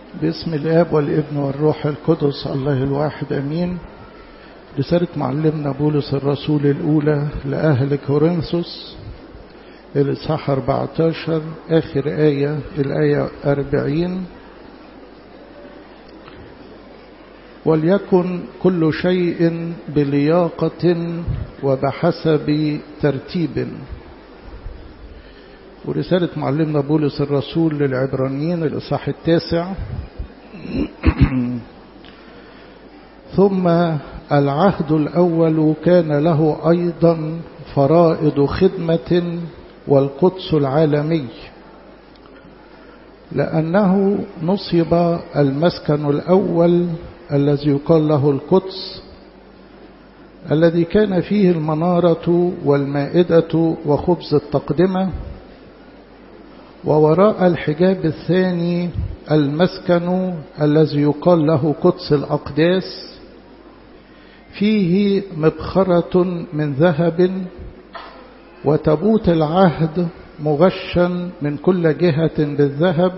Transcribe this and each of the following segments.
باسم الآب والابن والروح القدس الله الواحد أمين رسالة معلمنا بولس الرسول الأولى لأهل كورنثوس الإصحاح 14 آخر آية الآية 40 وليكن كل شيء بلياقة وبحسب ترتيب ورسالة معلمنا بولس الرسول للعبرانيين الإصحاح التاسع ثم العهد الأول كان له أيضا فرائض خدمة والقدس العالمي لأنه نصب المسكن الأول الذي يقال له القدس الذي كان فيه المنارة والمائدة وخبز التقدمة ووراء الحجاب الثاني المسكن الذي يقال له قدس الأقداس فيه مبخرة من ذهب وتبوت العهد مغشا من كل جهة بالذهب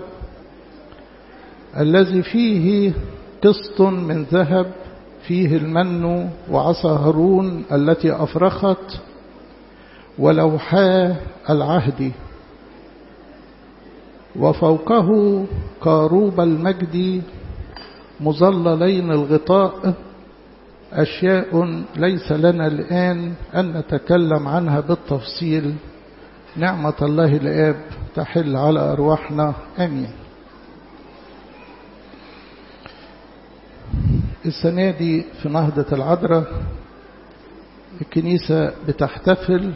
الذي فيه قسط من ذهب فيه المن وعصا هارون التي أفرخت ولوحا العهد وفوقه كاروب المجد مظللين الغطاء أشياء ليس لنا الآن أن نتكلم عنها بالتفصيل نعمة الله الآب تحل على أرواحنا آمين السنة دي في نهضة العذراء الكنيسة بتحتفل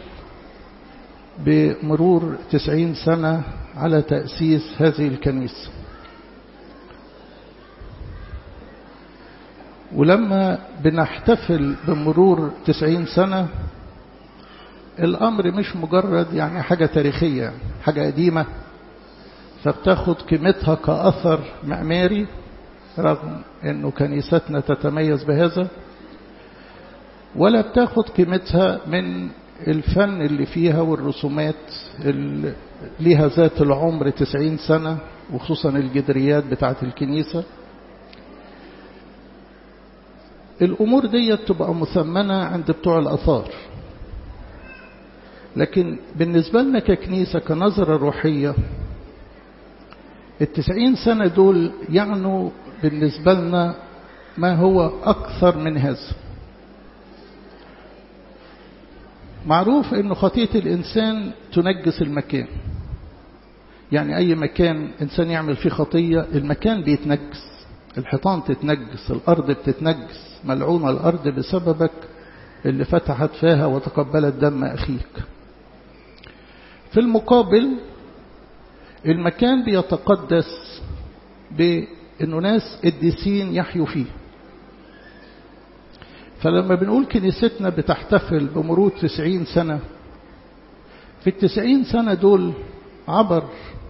بمرور تسعين سنة على تأسيس هذه الكنيسة ولما بنحتفل بمرور تسعين سنة الأمر مش مجرد يعني حاجة تاريخية حاجة قديمة فبتاخد قيمتها كأثر معماري رغم أنه كنيستنا تتميز بهذا ولا بتاخد قيمتها من الفن اللي فيها والرسومات اللي ليها ذات العمر تسعين سنة وخصوصا الجدريات بتاعت الكنيسة الأمور دي تبقى مثمنة عند بتوع الأثار لكن بالنسبة لنا ككنيسة كنظرة روحية التسعين سنة دول يعنوا بالنسبة لنا ما هو أكثر من هذا معروف أن خطية الإنسان تنجس المكان يعني أي مكان إنسان يعمل فيه خطية المكان بيتنجس الحيطان تتنجس الأرض بتتنجس ملعونة الأرض بسببك اللي فتحت فيها وتقبلت دم أخيك في المقابل المكان بيتقدس بأنه ناس قديسين يحيوا فيه فلما بنقول كنيستنا بتحتفل بمرور تسعين سنة في التسعين سنة دول عبر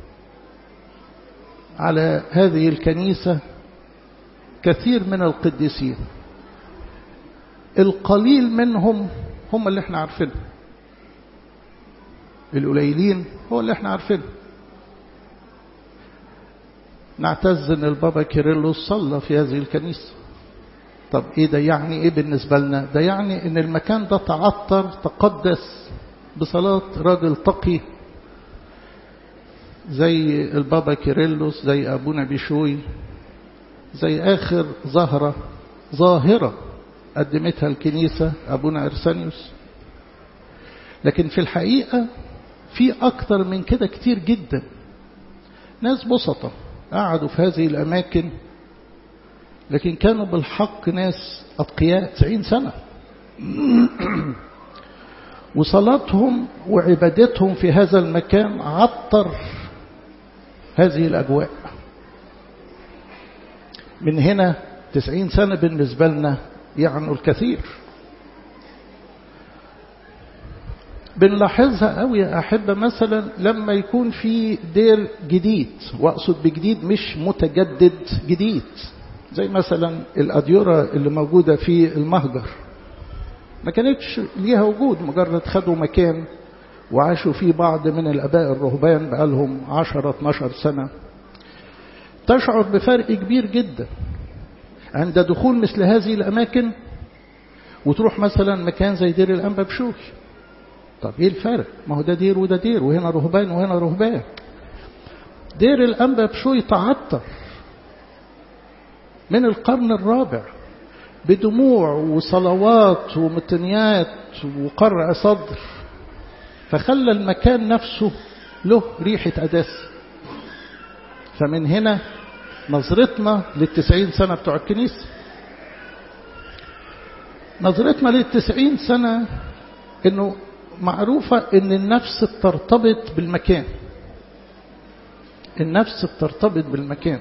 على هذه الكنيسة كثير من القديسين القليل منهم هم اللي احنا عارفينهم القليلين هو اللي احنا عارفينه نعتز ان البابا كيرلس صلى في هذه الكنيسة طب ايه ده يعني ايه بالنسبة لنا ده يعني ان المكان ده تعطر تقدس بصلاة راجل تقي زي البابا كيرلس زي ابونا بيشوي زي اخر ظاهرة ظاهرة قدمتها الكنيسة ابونا ارسانيوس لكن في الحقيقة في أكتر من كده كتير جدا ناس بسطة قعدوا في هذه الأماكن لكن كانوا بالحق ناس أتقياء 90 سنة وصلاتهم وعبادتهم في هذا المكان عطر هذه الأجواء من هنا 90 سنة بالنسبة لنا يعني الكثير بنلاحظها قوي يا أحبة مثلا لما يكون في دير جديد وأقصد بجديد مش متجدد جديد زي مثلا الأديرة اللي موجودة في المهجر ما كانتش ليها وجود مجرد خدوا مكان وعاشوا فيه بعض من الأباء الرهبان بقالهم 10 12 سنة تشعر بفرق كبير جدا عند دخول مثل هذه الأماكن وتروح مثلا مكان زي دير الأنبا بشوي طب ايه الفرق ما هو ده دير وده دير وهنا رهبان وهنا رهبان دير الأنبا بشوي تعطر من القرن الرابع بدموع وصلوات ومتنيات وقرع صدر فخلى المكان نفسه له ريحة أداس فمن هنا نظرتنا للتسعين سنة بتوع الكنيسة نظرتنا للتسعين سنة انه معروفة ان النفس بترتبط بالمكان النفس بترتبط بالمكان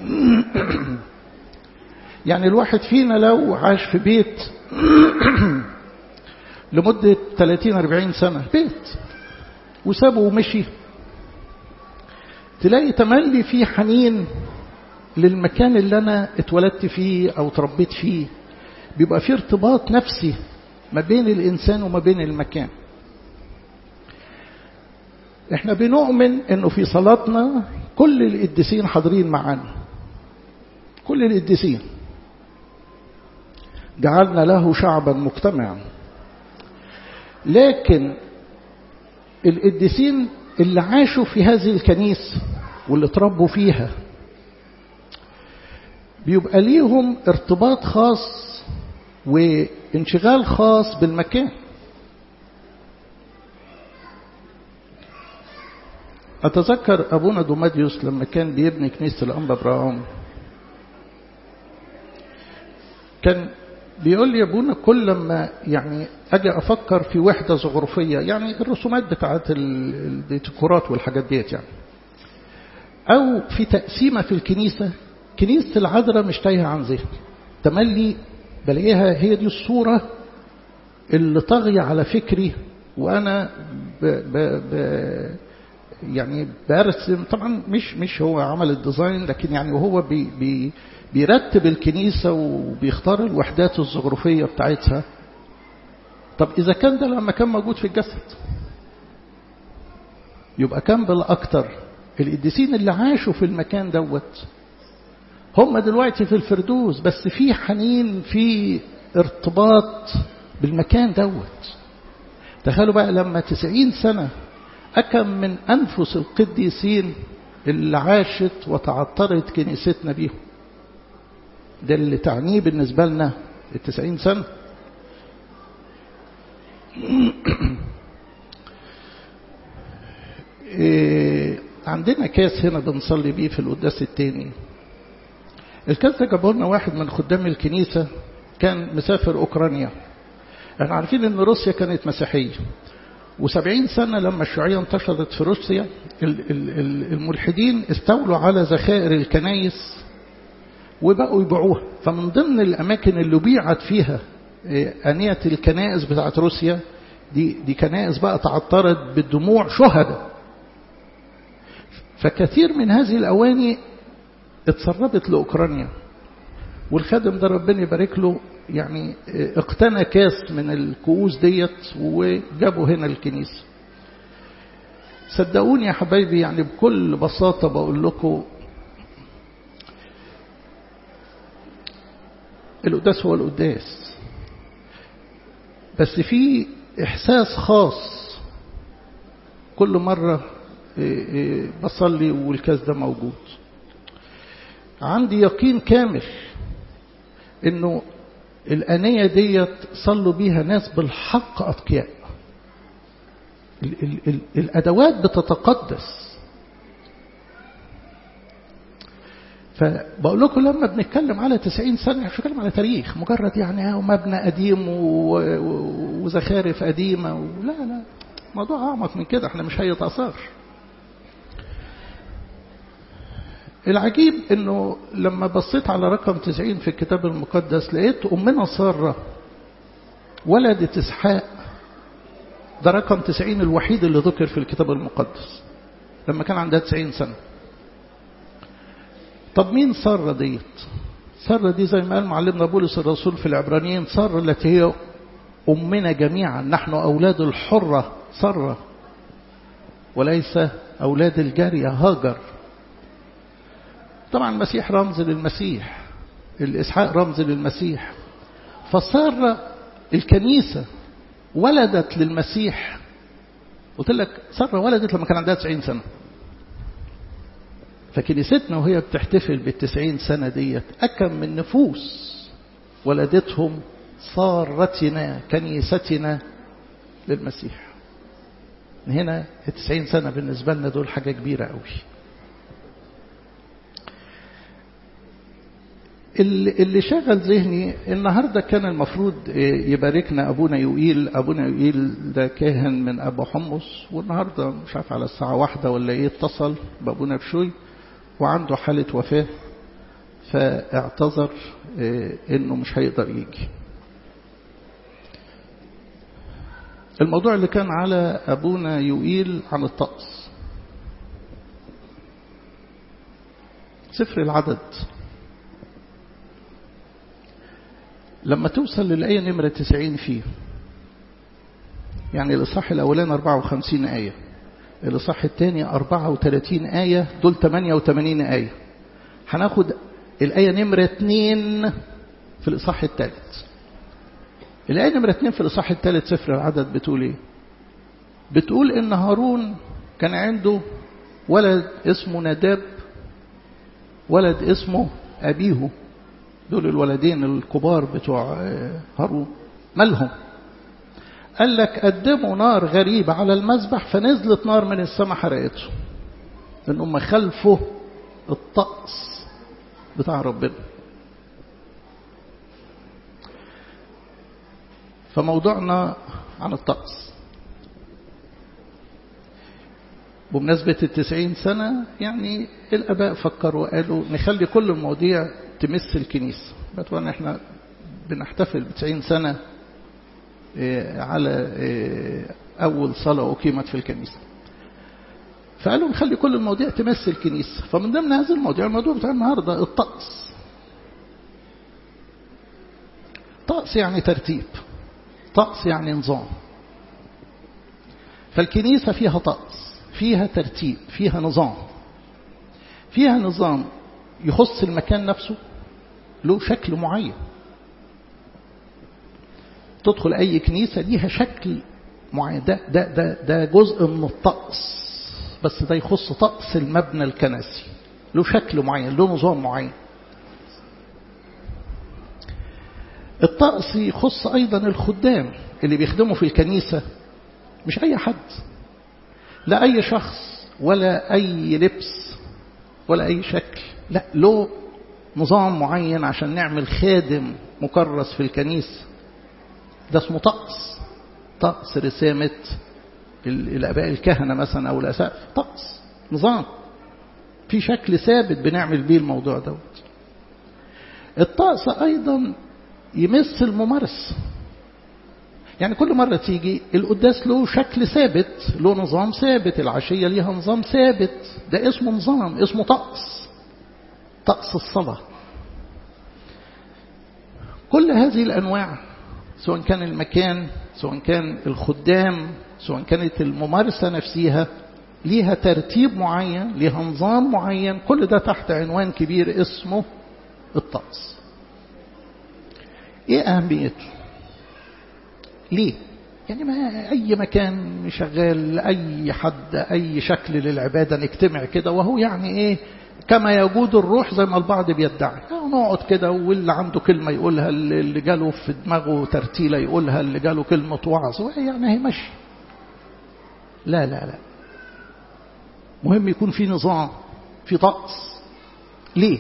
يعني الواحد فينا لو عاش في بيت لمدة 30-40 سنة بيت وسابه ومشي تلاقي تملي فيه حنين للمكان اللي أنا اتولدت فيه أو تربيت فيه بيبقى فيه ارتباط نفسي ما بين الإنسان وما بين المكان احنا بنؤمن انه في صلاتنا كل القديسين حاضرين معانا كل القديسين جعلنا له شعبا مجتمعا لكن القديسين اللي عاشوا في هذه الكنيسة واللي تربوا فيها بيبقى ليهم ارتباط خاص وانشغال خاص بالمكان أتذكر أبونا دوماديوس لما كان بيبني كنيسة الأنبا براعون كان بيقول لي يا ابونا كل لما يعني اجي افكر في وحده زخرفيه يعني الرسومات بتاعت الديكورات والحاجات ديت يعني او في تقسيمه في الكنيسه كنيسه العذراء مش تايهه عن ذهني تملي بلاقيها هي دي الصوره اللي طاغيه على فكري وانا ب ب ب يعني برسم طبعا مش مش هو عمل الديزاين لكن يعني وهو بي بي بيرتب الكنيسة وبيختار الوحدات الزخرفية بتاعتها طب إذا كان ده لما كان موجود في الجسد يبقى كان بالأكتر القديسين اللي عاشوا في المكان دوت هم دلوقتي في الفردوس بس في حنين في ارتباط بالمكان دوت تخيلوا بقى لما تسعين سنة أكم من أنفس القديسين اللي عاشت وتعطرت كنيستنا بيهم ده اللي تعنيه بالنسبة لنا التسعين سنة إيه عندنا كاس هنا بنصلي بيه في القداس التاني الكاس ده جابه لنا واحد من خدام الكنيسة كان مسافر أوكرانيا احنا عارفين ان روسيا كانت مسيحية وسبعين سنة لما الشيوعية انتشرت في روسيا الملحدين استولوا على ذخائر الكنايس وبقوا يبيعوها فمن ضمن الأماكن اللي بيعت فيها أنية الكنائس بتاعت روسيا دي, دي كنائس بقى تعطرت بالدموع شهداء فكثير من هذه الأواني اتسربت لأوكرانيا والخادم ده ربنا يبارك له يعني اقتنى كاس من الكؤوس ديت وجابوا هنا الكنيسة صدقوني يا حبايبي يعني بكل بساطة بقول لكم القداس هو القداس بس في إحساس خاص كل مرة بصلي والكاس ده موجود عندي يقين كامل انه الأنية ديت صلوا بيها ناس بالحق أتقياء ال ال ال الأدوات بتتقدس فبقول لكم لما بنتكلم على 90 سنة مش بنتكلم على تاريخ مجرد يعني مبنى قديم وزخارف قديمة لا لا موضوع أعمق من كده احنا مش هيئة آثار العجيب انه لما بصيت على رقم 90 في الكتاب المقدس لقيت امنا ساره ولدت اسحاق ده رقم 90 الوحيد اللي ذكر في الكتاب المقدس لما كان عندها 90 سنه طب مين ساره ديت ساره دي زي ما قال معلمنا بولس الرسول في العبرانيين ساره التي هي امنا جميعا نحن اولاد الحره ساره وليس اولاد الجاريه هاجر طبعا المسيح رمز للمسيح الإسحاق رمز للمسيح فصار الكنيسة ولدت للمسيح قلت لك سارة ولدت لما كان عندها 90 سنة فكنيستنا وهي بتحتفل بالتسعين سنة ديت أكم من نفوس ولدتهم صارتنا كنيستنا للمسيح هنا التسعين سنة بالنسبة لنا دول حاجة كبيرة قوي اللي شغل ذهني النهاردة كان المفروض يباركنا أبونا يوئيل أبونا يوئيل ده كاهن من أبو حمص والنهاردة مش عارف على الساعة واحدة ولا إيه اتصل بأبونا بشوي وعنده حالة وفاة فاعتذر إنه مش هيقدر يجي الموضوع اللي كان على أبونا يوئيل عن الطقس سفر العدد لما توصل للآية نمرة 90 فيه يعني الإصحاح الأولاني 54 آية الإصحاح الثاني 34 آية دول 88 آية هناخد الآية نمرة 2 في الإصحاح الثالث الآية نمرة 2 في الإصحاح الثالث سفر العدد بتقول إيه بتقول إن هارون كان عنده ولد اسمه نداب ولد اسمه أبيه دول الولدين الكبار بتوع هارون مالهم قال لك قدموا نار غريبة على المذبح فنزلت نار من السماء حرقته لأن هم خلفوا الطقس بتاع ربنا فموضوعنا عن الطقس بمناسبة التسعين سنة يعني الأباء فكروا قالوا نخلي كل المواضيع تمس الكنيسة بتوانا احنا بنحتفل بتسعين سنة على أول صلاة أقيمت في الكنيسة فقالوا نخلي كل المواضيع تمس الكنيسة فمن ضمن هذه المواضيع الموضوع بتاع النهاردة الطقس طقس يعني ترتيب طقس يعني نظام فالكنيسة فيها طقس فيها ترتيب فيها نظام فيها نظام يخص المكان نفسه له شكل معين تدخل أي كنيسة ليها شكل معين ده, ده, ده, ده جزء من الطقس بس ده يخص طقس المبنى الكنسي له شكل معين له نظام معين الطقس يخص أيضا الخدام اللي بيخدموا في الكنيسة مش أي حد لا أي شخص ولا أي لبس ولا أي شكل لا له نظام معين عشان نعمل خادم مكرس في الكنيسة ده اسمه طقس طقس رسامة الآباء الكهنة مثلا أو الأساف طقس نظام في شكل ثابت بنعمل بيه الموضوع دوت الطقس أيضا يمس الممارسة يعني كل مرة تيجي القداس له شكل ثابت له نظام ثابت العشية ليها نظام ثابت ده اسمه نظام اسمه طقس طقس الصلاة كل هذه الأنواع سواء كان المكان سواء كان الخدام سواء كانت الممارسة نفسها ليها ترتيب معين ليها نظام معين كل ده تحت عنوان كبير اسمه الطقس ايه اهميته ليه يعني ما اي مكان شغال اي حد اي شكل للعبادة نجتمع كده وهو يعني ايه كما يجود الروح زي ما البعض بيدعي نقعد كده واللي عنده كلمة يقولها اللي جاله في دماغه ترتيلة يقولها اللي جاله كلمة وعظ يعني هي ماشي لا لا لا مهم يكون في نظام في طقس ليه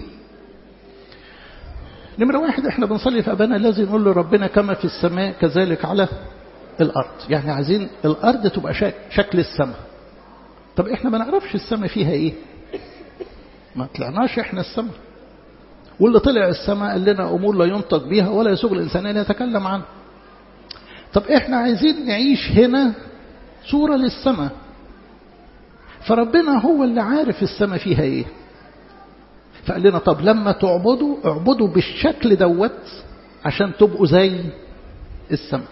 نمرة واحد احنا بنصلي في أبانا الذي نقول له ربنا كما في السماء كذلك على الأرض يعني عايزين الأرض تبقى شكل السماء طب احنا ما نعرفش السماء فيها ايه ما طلعناش احنا السماء واللي طلع السماء قال لنا أمور لا ينطق بها ولا يسوغ الإنسان أن يتكلم عنها طب احنا عايزين نعيش هنا صورة للسماء فربنا هو اللي عارف السماء فيها ايه فقال لنا طب لما تعبدوا اعبدوا بالشكل دوت عشان تبقوا زي السماء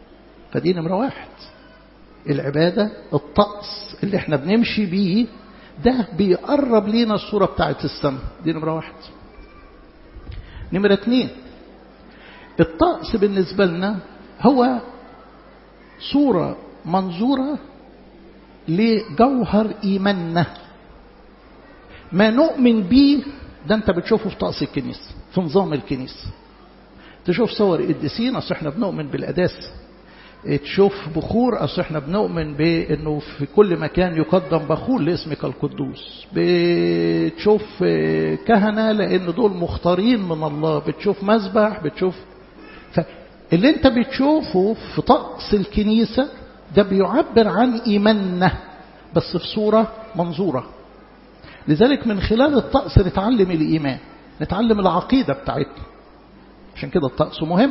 فدي نمرة واحد العبادة الطقس اللي احنا بنمشي بيه ده بيقرب لينا الصورة بتاعت السماء دي نمرة واحد نمرة اتنين الطقس بالنسبة لنا هو صورة منظورة لجوهر إيماننا ما نؤمن به ده انت بتشوفه في طقس الكنيسة في نظام الكنيسة تشوف صور قديسين اصل احنا بنؤمن بالقداسة تشوف بخور اصل احنا بنؤمن بانه في كل مكان يقدم بخور لاسمك القدوس بتشوف كهنه لان دول مختارين من الله بتشوف مذبح بتشوف فاللي انت بتشوفه في طقس الكنيسه ده بيعبر عن ايماننا بس في صوره منظوره لذلك من خلال الطقس نتعلم الايمان نتعلم العقيده بتاعتنا عشان كده الطقس مهم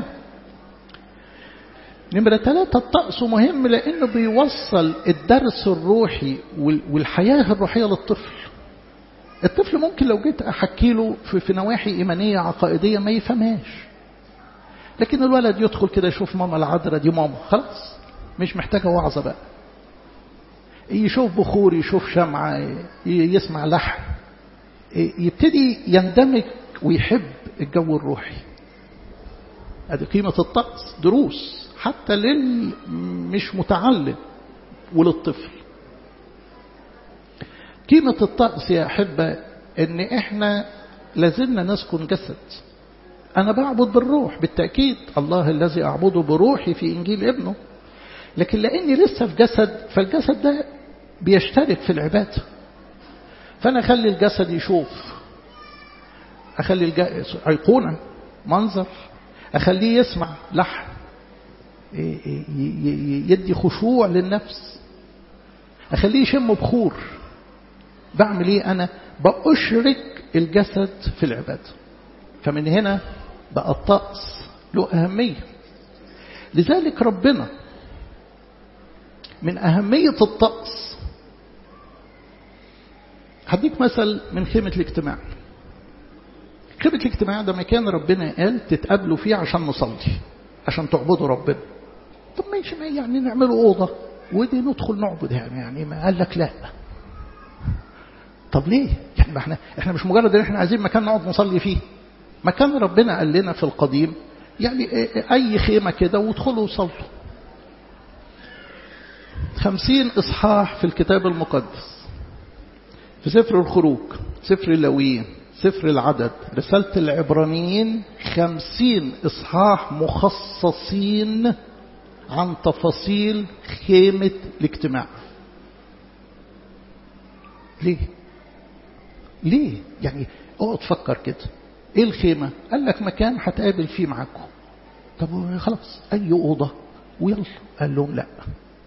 نمرة ثلاثة الطقس مهم لأنه بيوصل الدرس الروحي والحياة الروحية للطفل الطفل ممكن لو جيت أحكي له في, في نواحي إيمانية عقائدية ما يفهمهاش لكن الولد يدخل كده يشوف ماما العذراء دي ماما خلاص مش محتاجة وعظة بقى يشوف بخور يشوف شمعة يسمع لحن يبتدي يندمج ويحب الجو الروحي ادي قيمة الطقس دروس حتى لل مش متعلم وللطفل قيمة الطقس يا أحبة إن إحنا لازلنا نسكن جسد أنا بعبد بالروح بالتأكيد الله الذي أعبده بروحي في إنجيل ابنه لكن لأني لسه في جسد فالجسد ده بيشترك في العبادة فأنا أخلي الجسد يشوف أخلي الج... أيقونة منظر أخليه يسمع لحن يدي خشوع للنفس أخليه يشم بخور بعمل إيه أنا بأشرك الجسد في العبادة فمن هنا بقى الطقس له أهمية لذلك ربنا من أهمية الطقس هديك مثل من خيمة الاجتماع خيمة الاجتماع ده مكان ربنا قال تتقابلوا فيه عشان نصلي عشان تعبدوا ربنا طب ماشي ما يعني نعملوا أوضة ودي ندخل نعبد يعني يعني ما قال لك لا طب ليه يعني ما احنا احنا مش مجرد ان احنا عايزين مكان نقعد نصلي فيه مكان ربنا قال لنا في القديم يعني اي خيمة كده وادخلوا وصلوا خمسين اصحاح في الكتاب المقدس في سفر الخروج سفر اللويين سفر العدد رسالة العبرانيين خمسين إصحاح مخصصين عن تفاصيل خيمة الاجتماع ليه ليه يعني اقعد فكر كده ايه الخيمة قال لك مكان هتقابل فيه معاكم طب خلاص اي اوضة ويلا قال لهم لا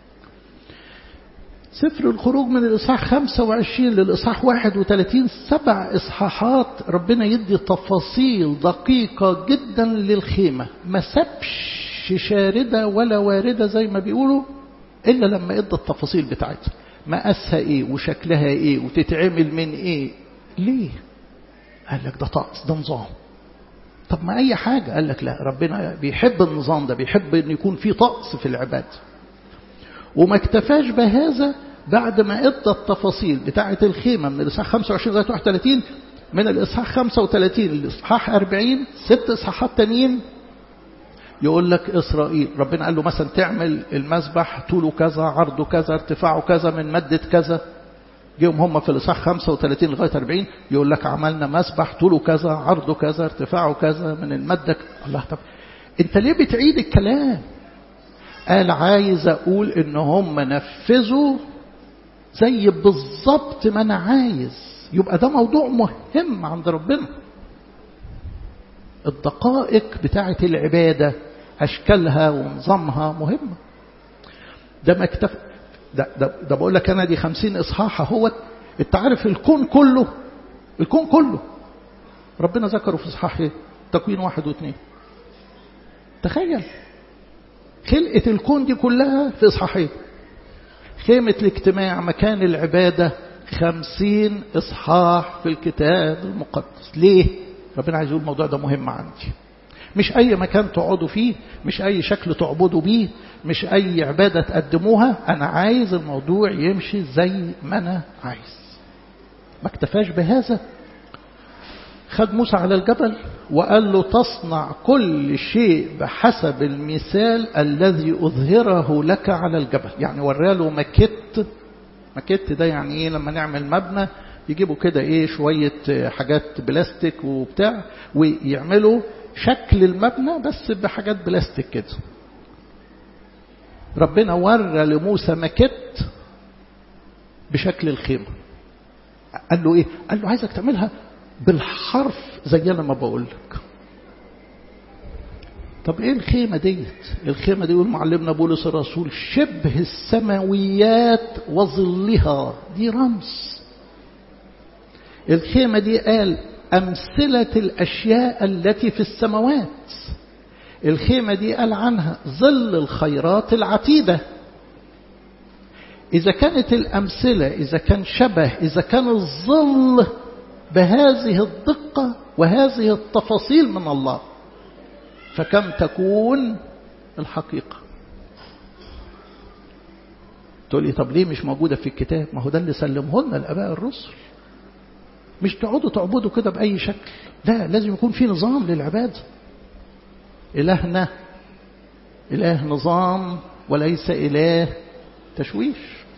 سفر الخروج من الإصحاح 25 للإصحاح 31 سبع إصحاحات ربنا يدي تفاصيل دقيقة جدا للخيمة ما سابش شاردة ولا واردة زي ما بيقولوا إلا لما إدى التفاصيل بتاعتها مقاسها إيه وشكلها إيه وتتعمل من إيه ليه قال لك ده طقس ده نظام طب ما أي حاجة قال لك لا ربنا بيحب النظام ده بيحب أن يكون في طقس في العبادة وما اكتفاش بهذا بعد ما ادى التفاصيل بتاعة الخيمة من الإصحاح 25 لغاية 31 من الإصحاح 35 للإصحاح 40 ست إصحاحات تانيين يقول لك إسرائيل ربنا قال له مثلا تعمل المسبح طوله كذا عرضه كذا ارتفاعه كذا من مادة كذا جيهم هم في الإصحاح 35 لغاية 40 يقول لك عملنا مسبح طوله كذا عرضه كذا ارتفاعه كذا من المادة الله طب انت ليه بتعيد الكلام قال عايز أقول إن هم نفذوا زي بالظبط ما أنا عايز يبقى ده موضوع مهم عند ربنا الدقائق بتاعة العبادة أشكالها ونظامها مهمة ده ما اكتف ده, ده, ده بقول لك أنا دي خمسين إصحاح هو أنت عارف الكون كله الكون كله ربنا ذكره في إصحاح إيه؟ تكوين واحد واثنين تخيل خلقة الكون دي كلها في إصحاحين خيمة الاجتماع مكان العبادة خمسين إصحاح في الكتاب المقدس ليه؟ ربنا عايز يقول الموضوع ده مهم عندي مش أي مكان تقعدوا فيه مش أي شكل تعبدوا بيه مش أي عبادة تقدموها أنا عايز الموضوع يمشي زي ما أنا عايز ما اكتفاش بهذا خد موسى على الجبل وقال له تصنع كل شيء بحسب المثال الذي أظهره لك على الجبل يعني وراله مكت مكت ده يعني ايه لما نعمل مبنى يجيبوا كده ايه شوية حاجات بلاستيك وبتاع ويعملوا شكل المبنى بس بحاجات بلاستيك كده ربنا ورى لموسى مكت بشكل الخيمة قال له ايه قال له عايزك تعملها بالحرف زي انا ما بقول لك طب ايه الخيمة ديت الخيمة دي يقول معلمنا بولس الرسول شبه السماويات وظلها دي رمز الخيمة دي قال أمثلة الأشياء التي في السماوات الخيمة دي قال عنها ظل الخيرات العتيدة إذا كانت الأمثلة إذا كان شبه إذا كان الظل بهذه الدقة وهذه التفاصيل من الله فكم تكون الحقيقة تقول لي طب ليه مش موجودة في الكتاب ما هو ده اللي سلمه لنا الأباء الرسل مش تقعدوا تعبدوا كده بأي شكل لا لازم يكون في نظام للعبادة إلهنا إله نظام وليس إله تشويش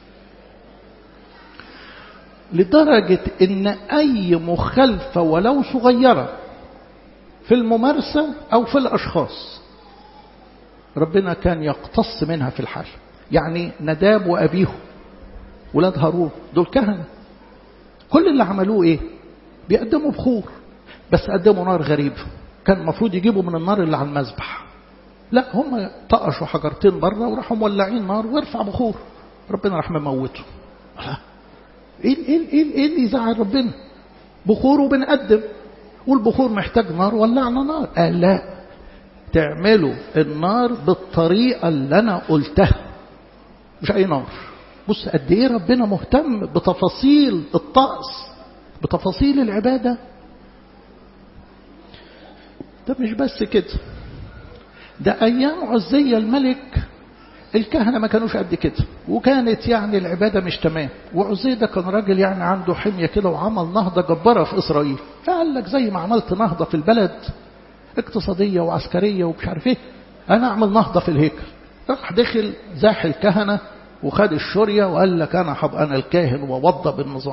لدرجة إن أي مخالفة ولو صغيرة في الممارسة أو في الأشخاص ربنا كان يقتص منها في الحال يعني نداب وأبيه ولاد هارون دول كهنة كل اللي عملوه إيه بيقدموا بخور بس قدموا نار غريب كان المفروض يجيبوا من النار اللي على المذبح لا هم طقشوا حجرتين بره وراحوا مولعين نار وارفع بخور ربنا راح مموته ايه ايه ايه ايه اللي يزعل ربنا بخور وبنقدم والبخور محتاج نار ولعنا نار قال لا تعملوا النار بالطريقه اللي انا قلتها مش اي نار بص قد ايه ربنا مهتم بتفاصيل الطقس بتفاصيل العباده ده مش بس كده ده ايام عزيه الملك الكهنة ما كانوش قد كده وكانت يعني العبادة مش تمام وعزية ده كان راجل يعني عنده حمية كده وعمل نهضة جبارة في إسرائيل فقال لك زي ما عملت نهضة في البلد اقتصادية وعسكرية ومش عارف ايه أنا أعمل نهضة في الهيكل راح دخل زاح الكهنة وخد الشرية وقال لك أنا هبقى أنا الكاهن ووضب النظام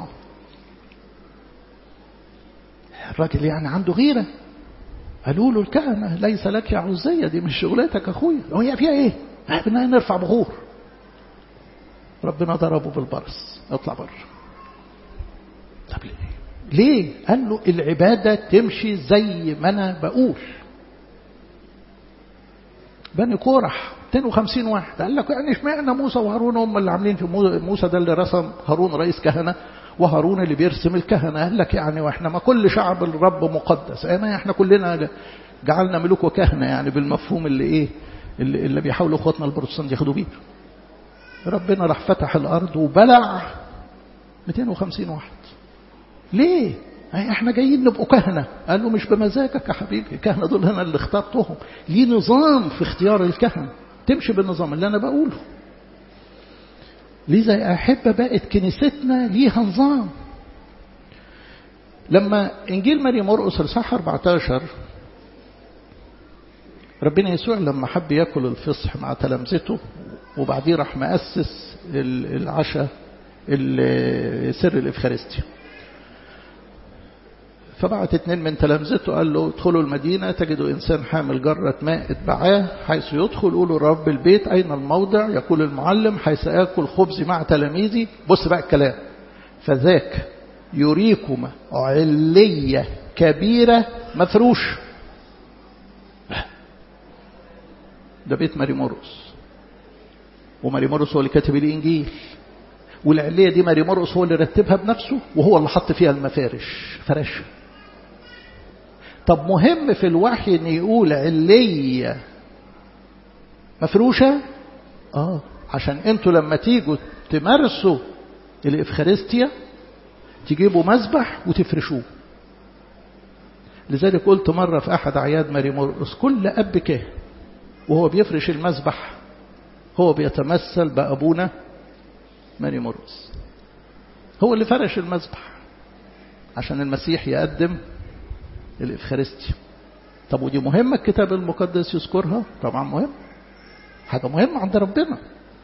الراجل يعني عنده غيرة قالوا له الكهنة ليس لك يا عزية دي مش شغلتك أخويا هي فيها إيه بدنا نرفع بخور ربنا ضربه بالبرص اطلع بره طب ليه ليه قال له العبادة تمشي زي ما أنا بقول بني كورح 250 واحد قال لك يعني اشمعنى موسى وهارون هم اللي عاملين في موسى ده اللي رسم هارون رئيس كهنه وهارون اللي بيرسم الكهنه قال لك يعني واحنا ما كل شعب الرب مقدس انا احنا كلنا جعلنا ملوك وكهنه يعني بالمفهوم اللي ايه اللي, اللي بيحاولوا اخواتنا البروتستانت ياخدوا بيه ربنا راح فتح الارض وبلع 250 واحد ليه احنا جايين نبقوا كهنه قال له مش بمزاجك يا حبيبي الكهنه دول انا اللي اخترتهم ليه نظام في اختيار الكهنه تمشي بالنظام اللي انا بقوله لذا يا احبه بقت كنيستنا ليها نظام لما انجيل مريم مرقس الاصحاح 14 ربنا يسوع لما حب ياكل الفصح مع تلامذته وبعديه راح مؤسس العشاء سر الافخارستيا فبعت اتنين من تلامذته قال له ادخلوا المدينة تجدوا إنسان حامل جرة ماء اتبعاه حيث يدخل قولوا رب البيت أين الموضع يقول المعلم حيث آكل خبزي مع تلاميذي بص بقى الكلام فذاك يريكم علية كبيرة مفروش ده بيت ماري مرقس وماري مرقس هو اللي كاتب الإنجيل والعلية دي ماري مرقس هو اللي رتبها بنفسه وهو اللي حط فيها المفارش فرشها طب مهم في الوحي ان يقول علية مفروشة اه عشان انتوا لما تيجوا تمارسوا الافخارستيا تجيبوا مذبح وتفرشوه لذلك قلت مرة في أحد أعياد ماري مرقس كل أب كاهن وهو بيفرش المذبح هو بيتمثل بأبونا ماري مرقس هو اللي فرش المذبح عشان المسيح يقدم الإفخارستيا طب ودي مهمة الكتاب المقدس يذكرها طبعا مهم حاجة مهمة عند ربنا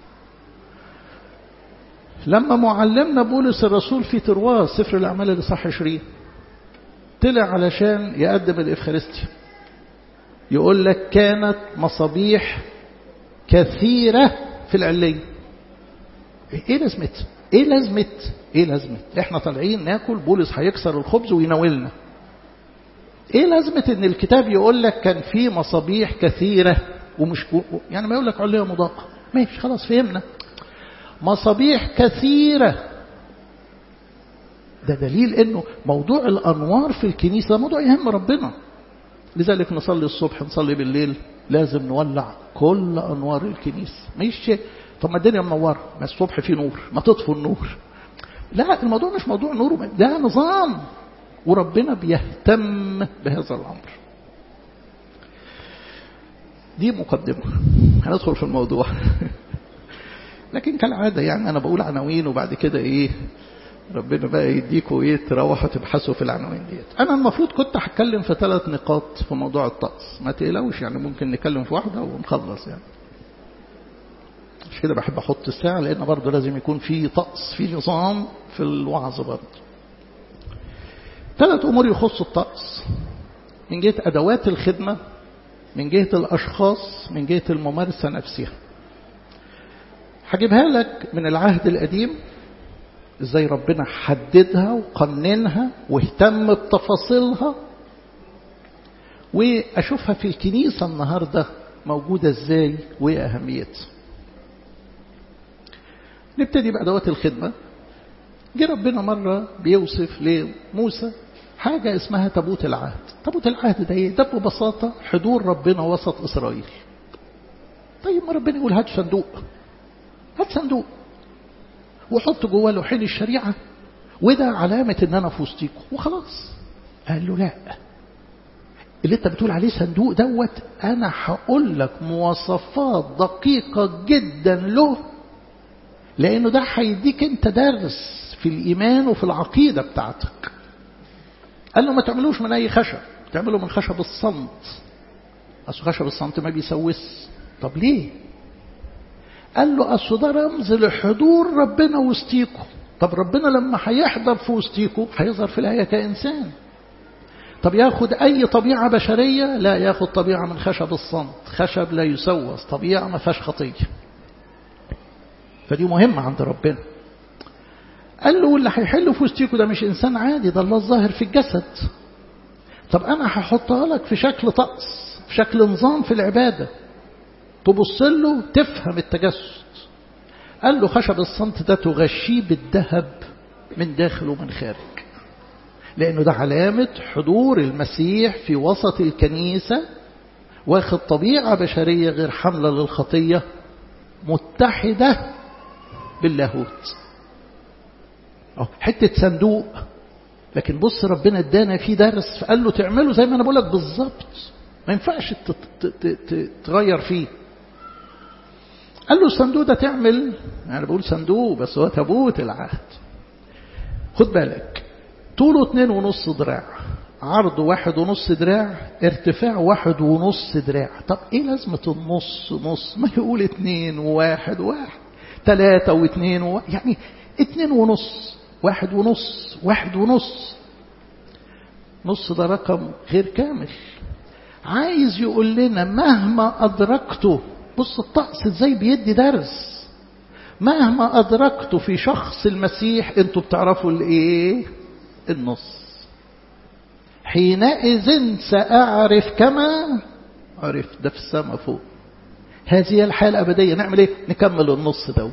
لما معلمنا بولس الرسول في ترواس سفر الأعمال اللي صح 20 طلع علشان يقدم الإفخارستيا يقول لك كانت مصابيح كثيرة في العلية ايه لازمة ايه لازمة ايه لازمة احنا طالعين ناكل بولس هيكسر الخبز ويناولنا ايه لازمة ان الكتاب يقول لك كان في مصابيح كثيرة ومش يعني ما يقول لك علية مضاقة ماشي خلاص فهمنا مصابيح كثيرة ده دليل انه موضوع الانوار في الكنيسة موضوع يهم ربنا لذلك نصلي الصبح نصلي بالليل لازم نولع كل انوار الكنيسة مش طب ما الدنيا منوره ما الصبح في نور ما تطفوا النور لا الموضوع مش موضوع نور ده نظام وربنا بيهتم بهذا الامر دي مقدمه هندخل في الموضوع لكن كالعاده يعني انا بقول عناوين وبعد كده ايه ربنا بقى يديكوا ايه تروحوا تبحثوا في العناوين ديت انا المفروض كنت هتكلم في ثلاث نقاط في موضوع الطقس ما تقلقوش يعني ممكن نتكلم في واحده ونخلص يعني مش كده بحب احط الساعه لان برضه لازم يكون في طقس في نظام في الوعظ برضه ثلاث امور يخصوا الطقس من جهه ادوات الخدمه من جهه الاشخاص من جهه الممارسه نفسها هجيبها لك من العهد القديم ازاي ربنا حددها وقننها واهتم بتفاصيلها واشوفها في الكنيسه النهارده موجوده ازاي وايه اهميتها نبتدي بأدوات الخدمة جه ربنا مرة بيوصف لموسى حاجة اسمها تابوت العهد تابوت العهد ده ايه ده ببساطة حضور ربنا وسط إسرائيل طيب ما ربنا يقول هات صندوق هات صندوق وحط جواه لوحين الشريعة وده علامة ان انا في وسطيكم وخلاص قال له لا اللي انت بتقول عليه صندوق دوت انا هقول لك مواصفات دقيقة جدا له لأنه ده هيديك أنت درس في الإيمان وفي العقيدة بتاعتك قال له ما تعملوش من أي خشب تعملوا من خشب الصمت أصل خشب الصمت ما بيسوس طب ليه قال له أصل ده رمز لحضور ربنا وسطيكم طب ربنا لما هيحضر في وسطيكم هيظهر في الآية كإنسان طب ياخد أي طبيعة بشرية لا ياخد طبيعة من خشب الصمت خشب لا يسوس طبيعة ما فيهاش خطية فدي مهمة عند ربنا قال له اللي هيحل في وسطيكوا ده مش إنسان عادي ده الله الظاهر في الجسد طب أنا هحطها لك في شكل طقس في شكل نظام في العبادة تبص له تفهم التجسد قال له خشب الصمت ده تغشيه بالذهب من داخل ومن خارج لأنه ده علامة حضور المسيح في وسط الكنيسة واخد طبيعة بشرية غير حملة للخطية متحدة باللاهوت حتة صندوق لكن بص ربنا ادانا فيه درس فقال له تعمله زي ما انا بقول لك بالظبط ما ينفعش تغير فيه قال له الصندوق ده تعمل يعني بقول صندوق بس هو تابوت العهد خد بالك طوله اتنين ونص دراع عرضه واحد ونص دراع ارتفاع واحد ونص دراع طب ايه لازمة النص نص ما يقول اتنين وواحد واحد تلاتة واثنين و... يعني اتنين ونص واحد ونص واحد ونص نص ده رقم غير كامل عايز يقول لنا مهما أدركته بص الطقس ازاي بيدي درس مهما أدركته في شخص المسيح انتوا بتعرفوا الايه النص حينئذ سأعرف كما عرف ده في السماء فوق هذه الحالة الأبدية نعمل ايه نكمل النص دوت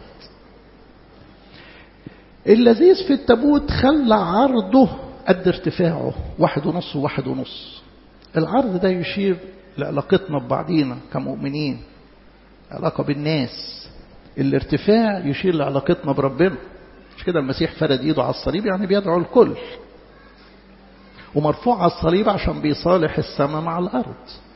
اللذيذ في التابوت خلى عرضه قد ارتفاعه واحد ونص وواحد ونص العرض ده يشير لعلاقتنا ببعضينا كمؤمنين علاقة بالناس الارتفاع يشير لعلاقتنا بربنا مش كده المسيح فرد ايده على الصليب يعني بيدعو الكل ومرفوع على الصليب عشان بيصالح السماء مع الأرض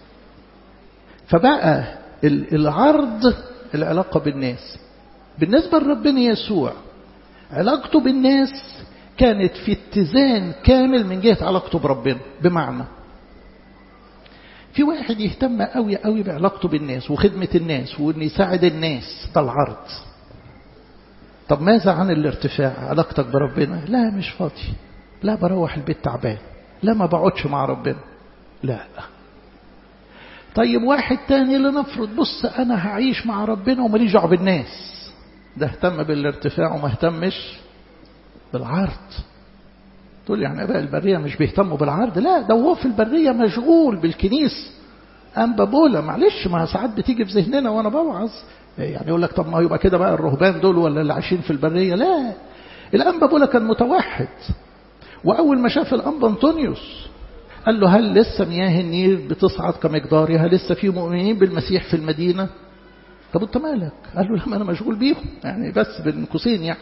فبقى العرض العلاقة بالناس بالنسبة لربنا يسوع علاقته بالناس كانت في اتزان كامل من جهة علاقته بربنا بمعنى في واحد يهتم قوي قوي بعلاقته بالناس وخدمة الناس وان يساعد الناس ده العرض طب ماذا عن الارتفاع علاقتك بربنا لا مش فاضي لا بروح البيت تعبان لا ما بقعدش مع ربنا لا طيب واحد تاني لنفرض بص انا هعيش مع ربنا وماليش دعوه بالناس ده اهتم بالارتفاع وما اهتمش بالعرض تقول يعني اباء البريه مش بيهتموا بالعرض لا ده هو في البريه مشغول بالكنيسه أنبا بولا معلش ما ساعات بتيجي في ذهننا وانا بوعظ يعني يقول لك طب ما يبقى كده بقى الرهبان دول ولا اللي عايشين في البريه لا الأنبا بولا كان متوحد وأول ما شاف الأنبا أنطونيوس قال له هل لسه مياه النيل بتصعد كمقدارها لسه في مؤمنين بالمسيح في المدينة طب انت مالك قال له لا انا مشغول بيهم يعني بس بين قوسين يعني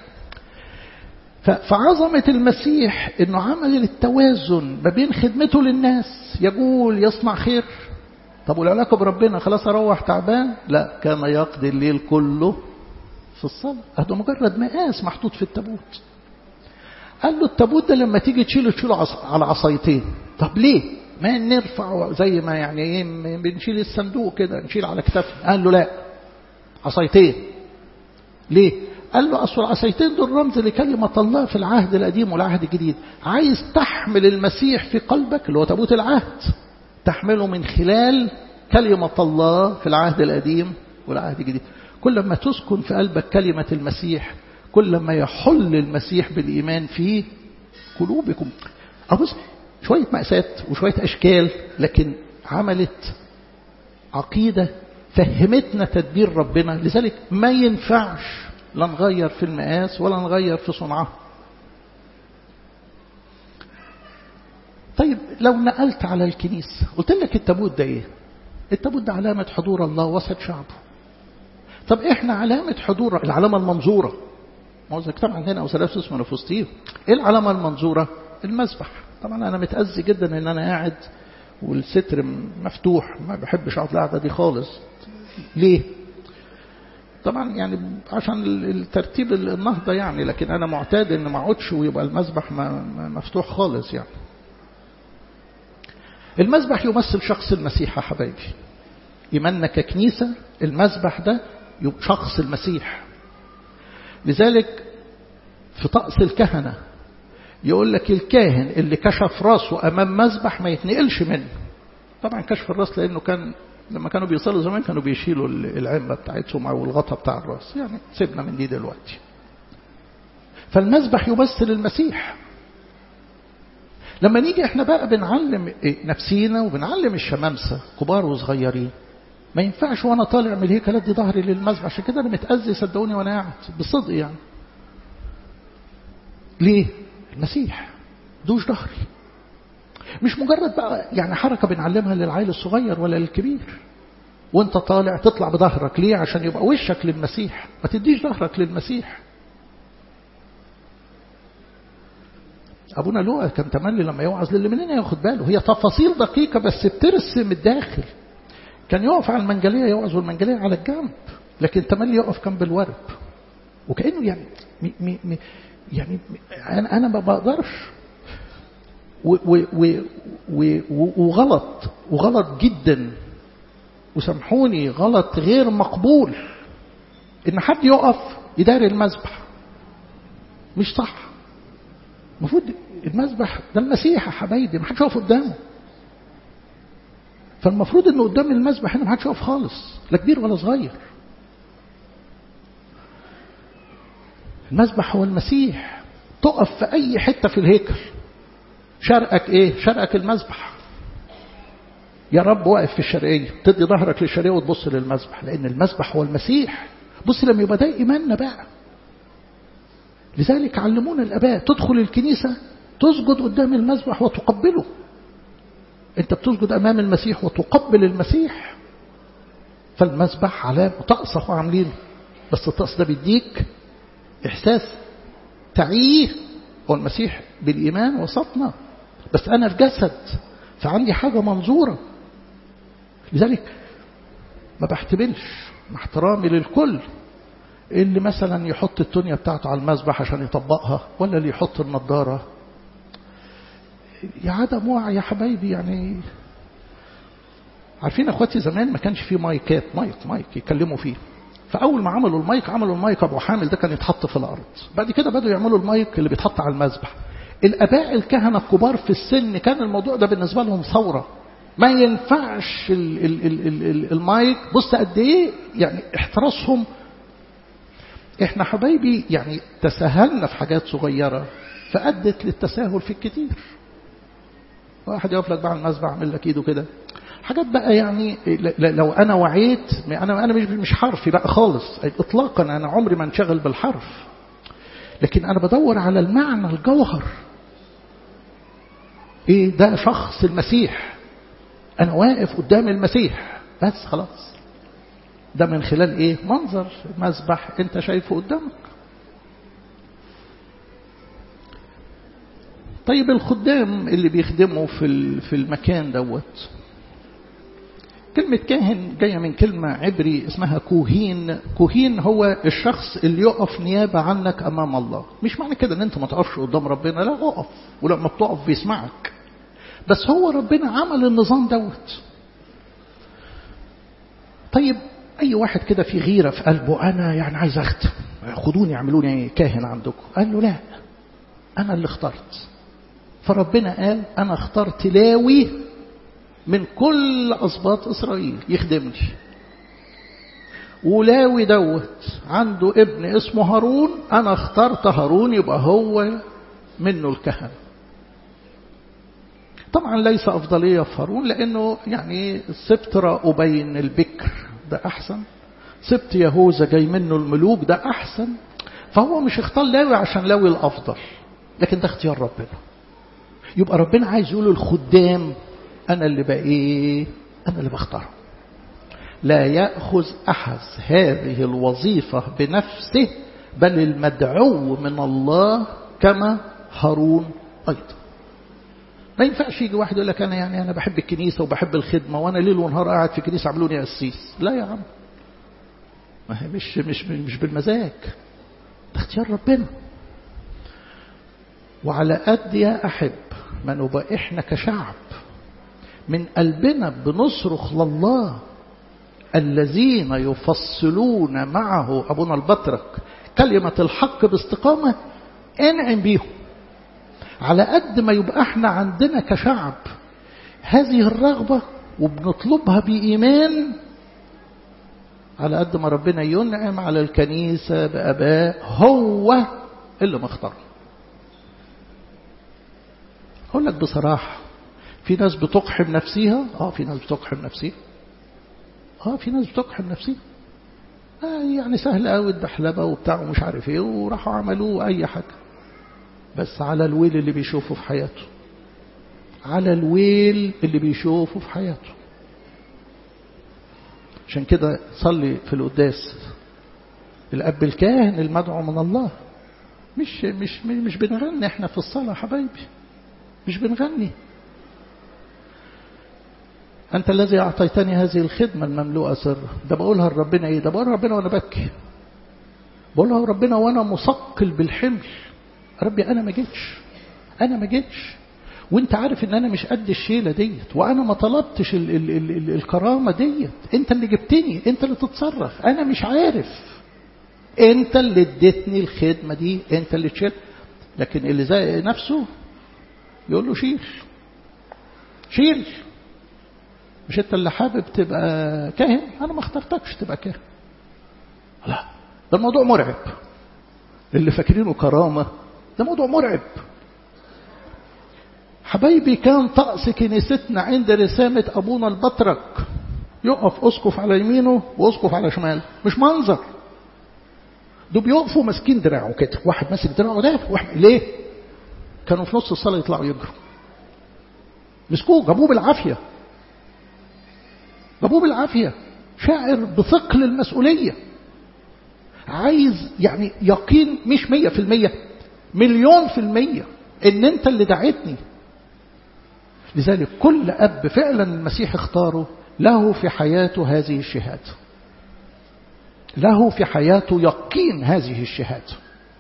فعظمة المسيح انه عمل التوازن ما بين خدمته للناس يقول يصنع خير طب والعلاقة بربنا خلاص اروح تعبان لا كان يقضي الليل كله في الصلاة هذا مجرد مقاس محطوط في التابوت قال له التابوت ده لما تيجي تشيله تشيله على عصايتين طب ليه ما نرفع زي ما يعني ايه بنشيل الصندوق كده نشيل على كتافنا قال له لا عصايتين ليه قال له أصل العصايتين دول رمز لكلمة الله في العهد القديم والعهد الجديد عايز تحمل المسيح في قلبك اللي هو تابوت العهد تحمله من خلال كلمة الله في العهد القديم والعهد الجديد كل ما تسكن في قلبك كلمة المسيح كل ما يحل المسيح بالإيمان في قلوبكم أبص شوية مأساة وشوية أشكال لكن عملت عقيدة فهمتنا تدبير ربنا لذلك ما ينفعش لا نغير في المقاس ولا نغير في صنعه طيب لو نقلت على الكنيسة قلت لك التابوت ده ايه التابوت ده علامة حضور الله وسط شعبه طب احنا علامة حضور العلامة المنظورة ما هو الكتاب عندنا او ثلاثة اسمه نفوستيه ايه العلامة المنظورة المذبح طبعا انا متأذي جدا ان انا قاعد والستر مفتوح ما بحبش اقعد القعده دي خالص ليه طبعا يعني عشان الترتيب النهضة يعني لكن أنا معتاد إن ما اقعدش ويبقى المسبح مفتوح خالص يعني المسبح يمثل شخص المسيح يا حبايبي إيماننا ككنيسة المسبح ده شخص المسيح لذلك في طقس الكهنة يقول لك الكاهن اللي كشف راسه أمام مسبح ما يتنقلش منه طبعا كشف الراس لأنه كان لما كانوا بيصلوا زمان كانوا بيشيلوا العمة بتاعتهم أو الغطا بتاع الراس يعني سيبنا من دي دلوقتي فالمسبح يمثل المسيح لما نيجي احنا بقى بنعلم نفسينا وبنعلم الشمامسة كبار وصغيرين ما ينفعش وانا طالع من الهيكل ادي ظهري للمسبح عشان كده انا متأذي صدقوني وانا قاعد بصدق يعني ليه المسيح دوش ظهري مش مجرد بقى يعني حركة بنعلمها للعيل الصغير ولا للكبير وانت طالع تطلع بظهرك ليه عشان يبقى وشك للمسيح ما تديش ظهرك للمسيح أبونا لوقا كان تملي لما يوعظ للي مننا ياخد باله هي تفاصيل دقيقة بس بترسم الداخل كان يقف على المنجلية يوعظ والمنجلية على الجنب لكن تملي يقف جنب الورب وكأنه يعني مي مي مي يعني أنا أنا ما بقدرش وغلط وغلط جدا وسامحوني غلط غير مقبول ان حد يقف يداري المذبح مش صح المفروض المذبح ده المسيح يا حبايبي ما حدش يقف قدامه فالمفروض انه قدام المذبح هنا ما حدش يقف خالص لا كبير ولا صغير المذبح هو المسيح تقف في اي حته في الهيكل شرقك ايه شرقك المذبح يا رب واقف في الشرقية تدي ظهرك للشرقية وتبص للمذبح لأن المذبح هو المسيح بص لما يبقى ده إيماننا بقى لذلك علمونا الآباء تدخل الكنيسة تسجد قدام المذبح وتقبله أنت بتسجد أمام المسيح وتقبل المسيح فالمذبح علامة طقس عاملينه بس الطقس ده بيديك إحساس تعيه هو المسيح بالإيمان وسطنا بس أنا في جسد فعندي حاجة منظورة لذلك ما بحتملش مع احترامي للكل اللي مثلا يحط التونية بتاعته على المذبح عشان يطبقها ولا اللي يحط النضارة يا عدم وعي يا حبايبي يعني عارفين اخواتي زمان ما كانش فيه مايكات مايك مايك يتكلموا فيه فاول ما عملوا المايك عملوا المايك ابو حامل ده كان يتحط في الارض بعد كده بدوا يعملوا المايك اللي بيتحط على المذبح الاباء الكهنه الكبار في السن كان الموضوع ده بالنسبه لهم ثوره ما ينفعش ال ال ال ال ال المايك بص قد ايه يعني احتراسهم احنا حبايبي يعني تساهلنا في حاجات صغيره فادت للتساهل في الكتير واحد يقف لك بقى على المذبح يعمل لك ايده كده حاجات بقى يعني لو انا وعيت انا انا مش مش حرفي بقى خالص اطلاقا انا عمري ما انشغل بالحرف لكن انا بدور على المعنى الجوهر ايه ده شخص المسيح انا واقف قدام المسيح بس خلاص ده من خلال ايه منظر مذبح انت شايفه قدامك طيب الخدام اللي بيخدموا في في المكان دوت كلمة كاهن جاية من كلمة عبري اسمها كوهين كوهين هو الشخص اللي يقف نيابة عنك أمام الله مش معنى كده ان انت ما تقفش قدام ربنا لا اقف ولما بتقف بيسمعك بس هو ربنا عمل النظام دوت طيب اي واحد كده في غيرة في قلبه انا يعني عايز اختم خدوني اعملوني كاهن عندكم قال له لا انا اللي اخترت فربنا قال انا اخترت لاوي من كل أسباط إسرائيل يخدمني ولاوي دوت عنده ابن اسمه هارون أنا اخترت هارون يبقى هو منه الكهنة طبعا ليس أفضلية في هارون لأنه يعني سبت رأبين البكر ده أحسن سبت يهوذا جاي منه الملوك ده أحسن فهو مش اختار لاوي عشان لاوي الأفضل لكن ده اختيار ربنا يبقى ربنا عايز يقول الخدام أنا اللي بقى إيه أنا اللي بختار لا يأخذ أحد هذه الوظيفة بنفسه بل المدعو من الله كما هارون أيضا ما ينفعش يجي واحد يقول لك أنا يعني أنا بحب الكنيسة وبحب الخدمة وأنا ليل ونهار قاعد في الكنيسة عملوني قسيس لا يا عم ما هي مش مش مش بالمزاج ده اختيار ربنا وعلى قد يا أحب ما نبقى إحنا كشعب من قلبنا بنصرخ لله الذين يفصلون معه أبونا البطرك كلمة الحق باستقامة انعم بيهم على قد ما يبقى احنا عندنا كشعب هذه الرغبة وبنطلبها بإيمان على قد ما ربنا ينعم على الكنيسة بأباء هو اللي مختار أقول لك بصراحة في ناس بتقحم نفسها اه في ناس بتقحم نفسها اه في ناس بتقحم نفسها آه يعني سهل قوي الدحلبة وبتاع ومش عارف ايه وراحوا عملوه اي حاجة بس على الويل اللي بيشوفه في حياته على الويل اللي بيشوفه في حياته عشان كده صلي في القداس الأب الكاهن المدعو من الله مش مش مش بنغني احنا في الصلاة حبايبي مش بنغني أنت الذي أعطيتني هذه الخدمة المملوءة سر ده بقولها لربنا إيه ده بقولها لربنا وأنا ببكي بقولها لربنا وأنا مثقل بالحمل ربي أنا ما جيتش أنا ما جيتش وانت عارف ان انا مش قد الشيلة ديت وانا ما طلبتش ال ال ال ال الكرامة ديت انت اللي جبتني انت اللي تتصرف انا مش عارف انت اللي اديتني الخدمة دي انت اللي تشيل لكن اللي زي نفسه يقول له شيل شيل مش انت اللي حابب تبقى كاهن انا ما اخترتكش تبقى كاهن لا ده الموضوع مرعب اللي فاكرينه كرامة ده موضوع مرعب حبايبي كان طقس كنيستنا عند رسامة أبونا البطرك يقف أسقف على يمينه وأسقف على شماله مش منظر دول بيقفوا ماسكين دراعه كده واحد ماسك دراعه ده واحد ليه كانوا في نص الصلاة يطلعوا يجروا مسكوه جابوه بالعافية جابوه بالعافية شاعر بثقل المسؤولية عايز يعني يقين مش مية في المية مليون في المية ان انت اللي دعيتني لذلك كل أب فعلا المسيح اختاره له في حياته هذه الشهادة له في حياته يقين هذه الشهادة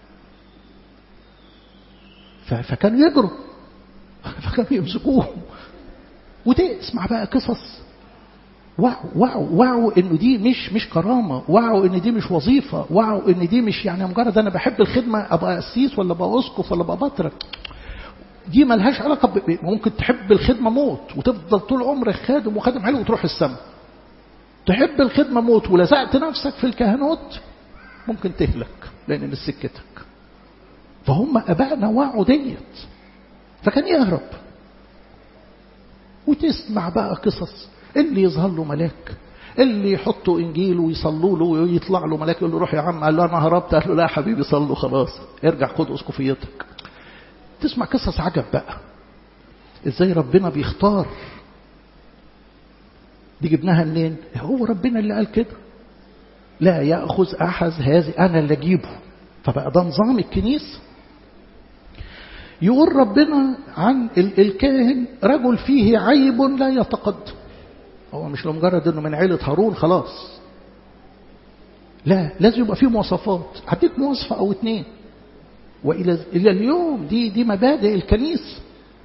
فكانوا يجروا فكانوا يمسكوهم وتسمع بقى قصص وعوا وعوا وعوا انه دي مش مش كرامه وعوا ان دي مش وظيفه وعوا ان دي مش يعني مجرد انا بحب الخدمه ابقى قسيس ولا ابقى اسقف ولا ابقى بطرك دي ملهاش علاقه ب... ممكن تحب الخدمه موت وتفضل طول عمرك خادم وخادم حلو وتروح السماء تحب الخدمه موت ولزقت نفسك في الكهنوت ممكن تهلك لان مش سكتك فهم ابائنا وعوا ديت فكان يهرب وتسمع بقى قصص اللي يظهر له ملاك اللي يحطوا انجيل ويصلوا له ويطلع له ملاك يقول له روح يا عم قال له انا هربت قال له لا يا حبيبي صلوا خلاص ارجع خد اسقفيتك تسمع قصص عجب بقى ازاي ربنا بيختار دي جبناها منين هو ربنا اللي قال كده لا ياخذ احد هذه انا اللي اجيبه فبقى ده نظام الكنيسه يقول ربنا عن الكاهن رجل فيه عيب لا يتقدم هو مش لمجرد انه من عيلة هارون خلاص لا لازم يبقى فيه مواصفات هديك مواصفة او اتنين والى الى اليوم دي دي مبادئ الكنيسة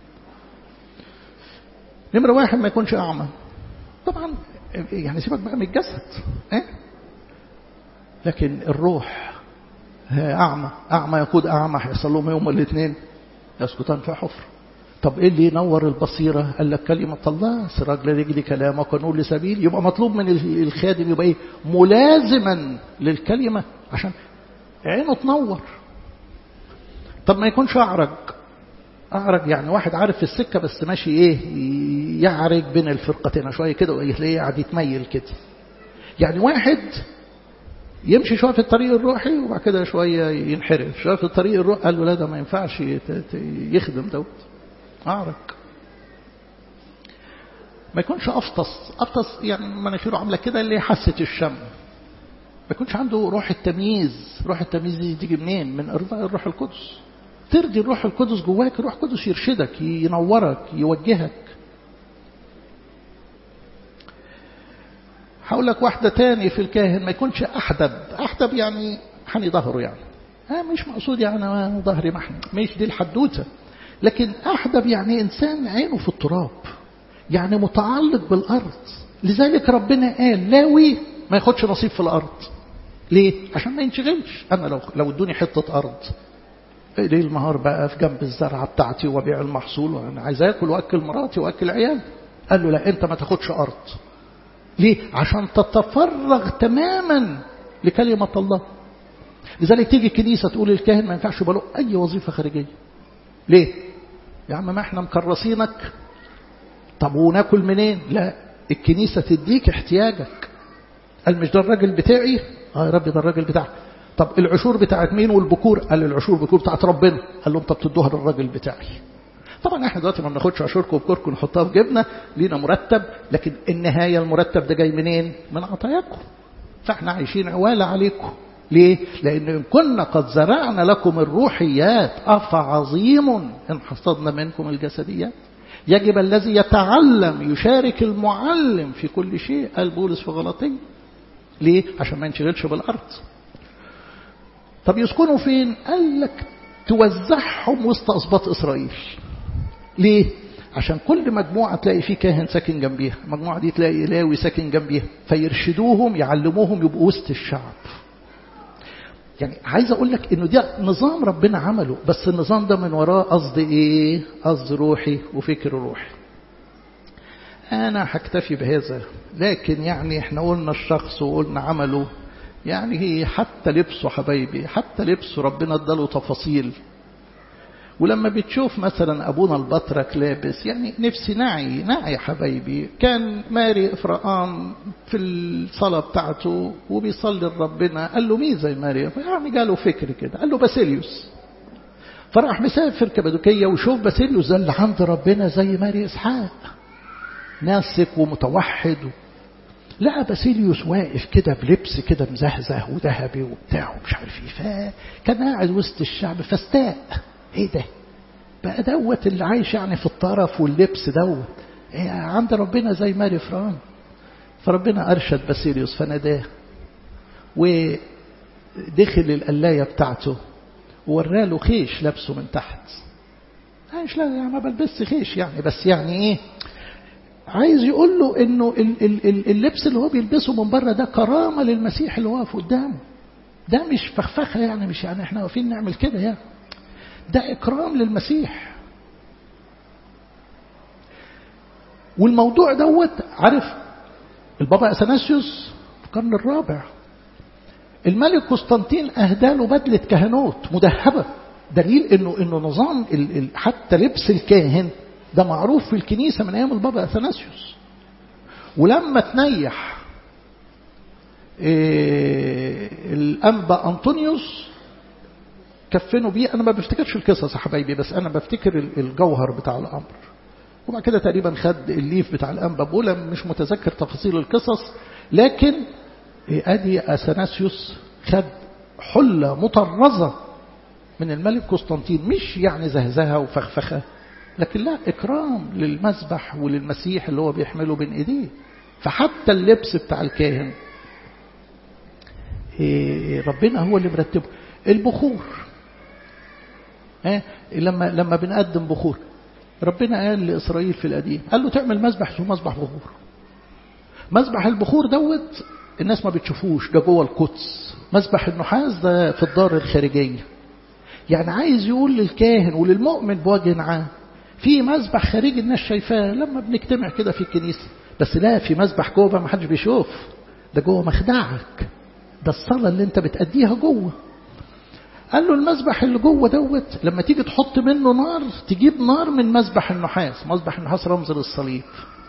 نمرة واحد ما يكونش اعمى طبعا يعني سيبك بقى من الجسد اه؟ لكن الروح اعمى اعمى يقود اعمى هيحصل لهم يوم الاثنين يسقطان في حفر طب ايه اللي ينور البصيره قال لك كلمه الله سراج لرجلي كلامك ونور لسبيل يبقى مطلوب من الخادم يبقى ايه ملازما للكلمه عشان عينه تنور طب ما يكونش اعرج اعرج يعني واحد عارف في السكه بس ماشي ايه يعرج بين الفرقتين شويه كده وتلاقيه قاعد يتميل كده يعني واحد يمشي شويه في الطريق الروحي وبعد كده شويه ينحرف شويه في الطريق الروحي قال له لا ده ما ينفعش يخدم دوت أعرج ما يكونش أفطس أفطس يعني مناخيره عاملة كده اللي حاسة الشم ما يكونش عنده روح التمييز روح التمييز دي تيجي منين من إرضاء الروح القدس ترضي الروح القدس جواك الروح القدس يرشدك ينورك يوجهك هقول لك واحدة تاني في الكاهن ما يكونش أحدب أحدب يعني حني ظهره يعني ها مش مقصود يعني أنا ظهري محني مش دي الحدوته لكن أحدب يعني إنسان عينه في التراب يعني متعلق بالأرض لذلك ربنا قال لاوي ما ياخدش نصيب في الأرض ليه؟ عشان ما ينشغلش أنا لو لو ادوني حتة أرض ليه النهار بقى في جنب الزرعة بتاعتي وبيع المحصول وأنا عايز آكل وأكل مراتي وأكل عيالي قال له لا أنت ما تاخدش أرض ليه؟ عشان تتفرغ تماما لكلمة الله لذلك تيجي الكنيسة تقول الكاهن ما ينفعش يبقى له أي وظيفة خارجية ليه؟ يا عم ما احنا مكرسينك طب وناكل منين؟ لا الكنيسة تديك احتياجك قال مش ده الراجل بتاعي؟ اه يا رب ده الراجل بتاعك طب العشور بتاعت مين والبكور؟ قال العشور بكور بتاعت ربنا قال لهم طب تدوها للراجل بتاعي طبعا احنا دلوقتي ما بناخدش عشوركم وبكوركم نحطها في جبنه لينا مرتب لكن النهايه المرتب ده جاي منين؟ من عطاياكم فاحنا عايشين عواله عليكم ليه؟ لأن إن كنا قد زرعنا لكم الروحيات أفعظيم إن حصدنا منكم الجسديات يجب الذي يتعلم يشارك المعلم في كل شيء قال بولس في غلطية ليه؟ عشان ما ينشغلش بالأرض طب يسكنوا فين؟ قال لك توزعهم وسط أسباط إسرائيل ليه؟ عشان كل مجموعة تلاقي فيه كاهن ساكن جنبيها المجموعة دي تلاقي لاوي ساكن جنبيها فيرشدوهم يعلموهم يبقوا وسط الشعب يعني عايز اقول لك انه ده نظام ربنا عمله بس النظام ده من وراه قصد ايه قصد روحي وفكر روحي انا هكتفي بهذا لكن يعني احنا قلنا الشخص وقلنا عمله يعني حتى لبسه حبايبي حتى لبسه ربنا اداله تفاصيل ولما بتشوف مثلا أبونا البطرك لابس يعني نفسي نعي نعي حبايبي كان ماري إفرقام في الصلاة بتاعته وبيصلي لربنا قال له مين زي ماري يعني جاله فكر كده قال له باسيليوس فراح مسافر كبدوكية وشوف باسيليوس ده اللي عند ربنا زي ماري إسحاق ناسك ومتوحد لقى باسيليوس واقف كده بلبس كده مزهزه وذهبي وبتاع ومش عارف ايه فكان قاعد وسط الشعب فاستاء ايه ده بقى دوت اللي عايش يعني في الطرف واللبس دوت إيه عند ربنا زي ماري فران فربنا أرشد باسيليوس فناداه ودخل القلاية بتاعته ووراله خيش لابسه من تحت عايش لا يعني ما بلبسش خيش يعني بس يعني ايه عايز يقول له انه اللبس اللي هو بيلبسه من بره ده كرامه للمسيح اللي واقف قدامه ده مش فخفخه يعني مش يعني احنا واقفين نعمل كده يعني ده اكرام للمسيح والموضوع دوت عارف البابا اثناسيوس في القرن الرابع الملك قسطنطين اهدى له بدله كهنوت مدهبه دليل انه انه نظام ال ال حتى لبس الكاهن ده معروف في الكنيسه من ايام البابا اثناسيوس ولما تنيح إيه الانبا انطونيوس كفنوا بيه انا ما بفتكرش القصص يا حبايبي بس انا بفتكر الجوهر بتاع الامر وبعد كده تقريبا خد الليف بتاع الانبا بولا مش متذكر تفاصيل القصص لكن ادي اثناسيوس خد حله مطرزه من الملك قسطنطين مش يعني زهزهه وفخفخه لكن لا اكرام للمذبح وللمسيح اللي هو بيحمله بين ايديه فحتى اللبس بتاع الكاهن ربنا هو اللي مرتبه البخور لما لما بنقدم بخور ربنا قال لإسرائيل في القديم قال له تعمل مذبح اسمه مذبح بخور مذبح البخور دوت الناس ما بتشوفوش ده جوه القدس مذبح النحاس ده في الدار الخارجية يعني عايز يقول للكاهن وللمؤمن بوجه عام في مذبح خارجي الناس شايفاه لما بنجتمع كده في الكنيسة بس لا في مذبح جوه ما حدش بيشوف ده جوه مخدعك ده الصلاة اللي انت بتأديها جوه قال له المذبح اللي جوه دوت لما تيجي تحط منه نار تجيب نار من مذبح النحاس مذبح النحاس رمز للصليب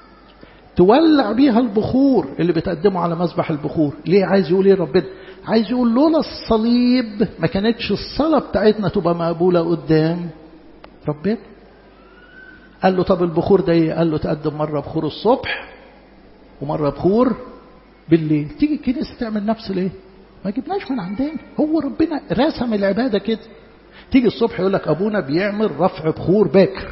تولع بيها البخور اللي بتقدمه على مذبح البخور ليه عايز يقول ايه ربنا عايز يقول لولا الصليب ما كانتش الصلاة بتاعتنا تبقى مقبولة قدام ربنا قال له طب البخور ده ايه قال له تقدم مرة بخور الصبح ومرة بخور بالليل تيجي الكنيسة تعمل نفس الايه ما جبناش من عندنا هو ربنا رسم العبادة كده تيجي الصبح يقول لك أبونا بيعمل رفع بخور باكر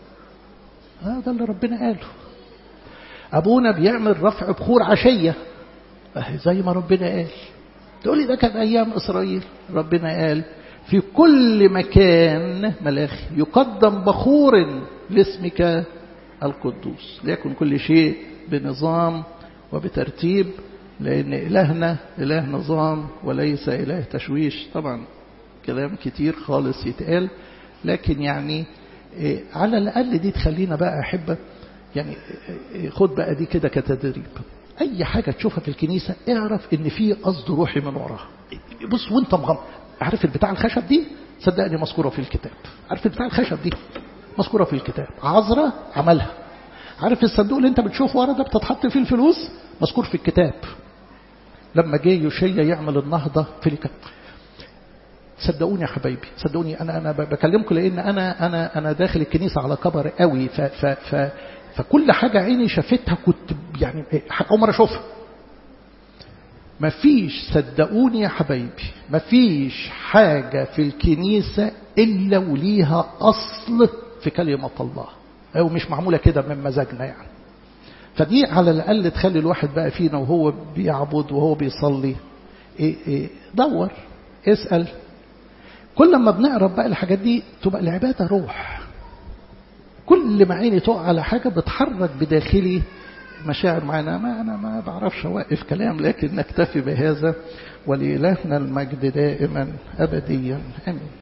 هذا آه اللي ربنا قاله أبونا بيعمل رفع بخور عشية زي ما ربنا قال تقول لي ده كان أيام إسرائيل ربنا قال في كل مكان ملاخي يقدم بخور لاسمك القدوس ليكن كل شيء بنظام وبترتيب لأن إلهنا إله نظام وليس إله تشويش طبعا كلام كتير خالص يتقال لكن يعني على الأقل دي تخلينا بقى أحبة يعني خد بقى دي كده كتدريب أي حاجة تشوفها في الكنيسة اعرف إن في قصد روحي من وراها بص وانت مغمض عارف البتاع الخشب دي صدقني مذكورة في الكتاب عارف البتاع الخشب دي مذكورة في الكتاب عذرة عملها عارف الصندوق اللي انت بتشوفه ورا ده بتتحط فيه الفلوس مذكور في الكتاب لما جه يوشيا يعمل النهضة في الكتاب صدقوني يا حبايبي صدقوني انا انا بكلمكم لان انا انا انا داخل الكنيسه على كبر قوي ف ف ف فكل حاجه عيني شافتها كنت يعني اول مره اشوفها مفيش صدقوني يا حبايبي مفيش حاجه في الكنيسه الا وليها اصل في كلمه الله او مش معموله كده من مزاجنا يعني فدي على الاقل تخلي الواحد بقى فينا وهو بيعبد وهو بيصلي إيه إيه دور اسال كل ما بنقرب بقى الحاجات دي تبقى العبادة روح كل ما عيني تقع على حاجة بتحرك بداخلي مشاعر معنا ما أنا ما بعرفش أوقف كلام لكن نكتفي بهذا ولإلهنا المجد دائما أبديا آمين